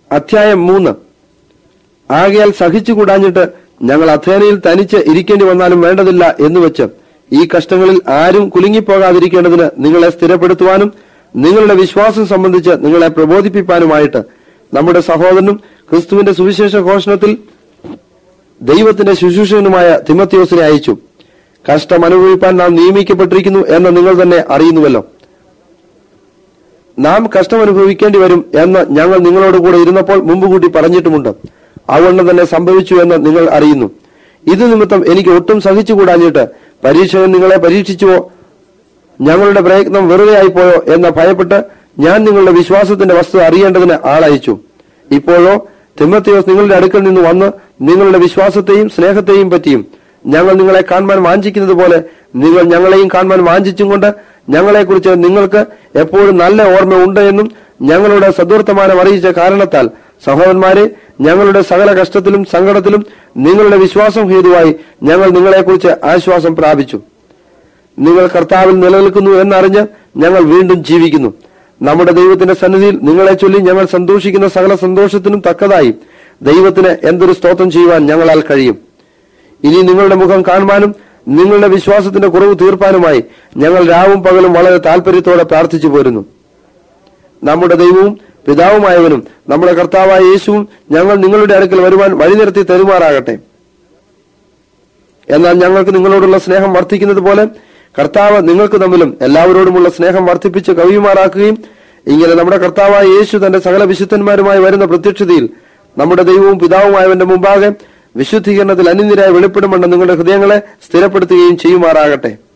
അധ്യായം മൂന്ന് ആകയാൽ സഹിച്ചുകൂടാഞ്ഞിട്ട് ഞങ്ങൾ അഥേനയിൽ തനിച്ച് ഇരിക്കേണ്ടി വന്നാലും വേണ്ടതില്ല എന്ന് വെച്ച് ഈ കഷ്ടങ്ങളിൽ ആരും കുലുങ്ങിപ്പോകാതിരിക്കേണ്ടതിന് നിങ്ങളെ സ്ഥിരപ്പെടുത്തുവാനും നിങ്ങളുടെ വിശ്വാസം സംബന്ധിച്ച് നിങ്ങളെ പ്രബോധിപ്പിക്കാനുമായിട്ട് നമ്മുടെ സഹോദരനും ക്രിസ്തുവിന്റെ സുവിശേഷ ഘോഷണത്തിൽ ദൈവത്തിന്റെ ശുശ്രൂഷകനുമായ തിമത്യോസിനെ അയച്ചു കഷ്ടം അനുഭവിപ്പാൻ നാം നിയമിക്കപ്പെട്ടിരിക്കുന്നു എന്ന് നിങ്ങൾ തന്നെ അറിയുന്നുവല്ലോ നാം കഷ്ടം അനുഭവിക്കേണ്ടി വരും എന്ന് ഞങ്ങൾ നിങ്ങളോട് കൂടെ ഇരുന്നപ്പോൾ മുമ്പ് കൂട്ടി പറഞ്ഞിട്ടുമുണ്ട് അതുകൊണ്ട് തന്നെ സംഭവിച്ചു എന്ന് നിങ്ങൾ അറിയുന്നു ഇത് നിമിത്തം എനിക്ക് ഒട്ടും സഹിച്ചുകൂടാഞ്ഞിട്ട് പരീക്ഷകൻ നിങ്ങളെ പരീക്ഷിച്ചുവോ ഞങ്ങളുടെ പ്രയത്നം വെറുതെ ആയിപ്പോയോ എന്ന് ഭയപ്പെട്ട് ഞാൻ നിങ്ങളുടെ വിശ്വാസത്തിന്റെ വസ്തു അറിയേണ്ടതിന് ആളയച്ചു ഇപ്പോഴോ തിമ്മത്തിയോസ് നിങ്ങളുടെ അടുക്കൽ നിന്ന് വന്ന് നിങ്ങളുടെ വിശ്വാസത്തെയും സ്നേഹത്തെയും പറ്റിയും ഞങ്ങൾ നിങ്ങളെ കാണുവാൻ വാഞ്ചിക്കുന്നത് പോലെ നിങ്ങൾ ഞങ്ങളെയും കാണുവാൻ വാഞ്ചിച്ചും കൊണ്ട് ഞങ്ങളെക്കുറിച്ച് നിങ്ങൾക്ക് എപ്പോഴും നല്ല ഓർമ്മ ഉണ്ട് എന്നും ഞങ്ങളുടെ സദ്വർത്തമാനം അറിയിച്ച കാരണത്താൽ സഹോദരന്മാരെ ഞങ്ങളുടെ സകല കഷ്ടത്തിലും സങ്കടത്തിലും നിങ്ങളുടെ വിശ്വാസം ഹേതുവായി ഞങ്ങൾ നിങ്ങളെക്കുറിച്ച് ആശ്വാസം പ്രാപിച്ചു നിങ്ങൾ കർത്താവിൽ നിലനിൽക്കുന്നു എന്നറിഞ്ഞ് ഞങ്ങൾ വീണ്ടും ജീവിക്കുന്നു നമ്മുടെ ദൈവത്തിന്റെ സന്നിധിയിൽ നിങ്ങളെ ചൊല്ലി ഞങ്ങൾ സന്തോഷിക്കുന്ന സകല സന്തോഷത്തിനും തക്കതായി ദൈവത്തിന് എന്തൊരു സ്തോത്രം ചെയ്യുവാൻ ഞങ്ങളാൽ കഴിയും ഇനി നിങ്ങളുടെ മുഖം കാണുവാനും നിങ്ങളുടെ വിശ്വാസത്തിന്റെ കുറവ് തീർപ്പാനുമായി ഞങ്ങൾ രാവും പകലും വളരെ താല്പര്യത്തോടെ പ്രാർത്ഥിച്ചു പോരുന്നു നമ്മുടെ ദൈവവും പിതാവുമായവനും നമ്മുടെ കർത്താവായ യേശുവും ഞങ്ങൾ നിങ്ങളുടെ അടുക്കൽ വരുവാൻ വഴി നിർത്തി തരുമാറാകട്ടെ എന്നാൽ ഞങ്ങൾക്ക് നിങ്ങളോടുള്ള സ്നേഹം വർദ്ധിക്കുന്നത് പോലെ കർത്താവ് നിങ്ങൾക്ക് തമ്മിലും എല്ലാവരോടുമുള്ള സ്നേഹം വർദ്ധിപ്പിച്ച് കവിയുമാറാക്കുകയും ഇങ്ങനെ നമ്മുടെ കർത്താവായ യേശു തന്റെ സകല വിശുദ്ധന്മാരുമായി വരുന്ന പ്രത്യക്ഷതയിൽ നമ്മുടെ ദൈവവും പിതാവുമായവന്റെ മുമ്പാകെ വിശുദ്ധീകരണത്തിൽ അനിന്യരായി വെളിപ്പെടുമെന്ന് നിങ്ങളുടെ ഹൃദയങ്ങളെ സ്ഥിരപ്പെടുത്തുകയും ചെയ്യുമാറാകട്ടെ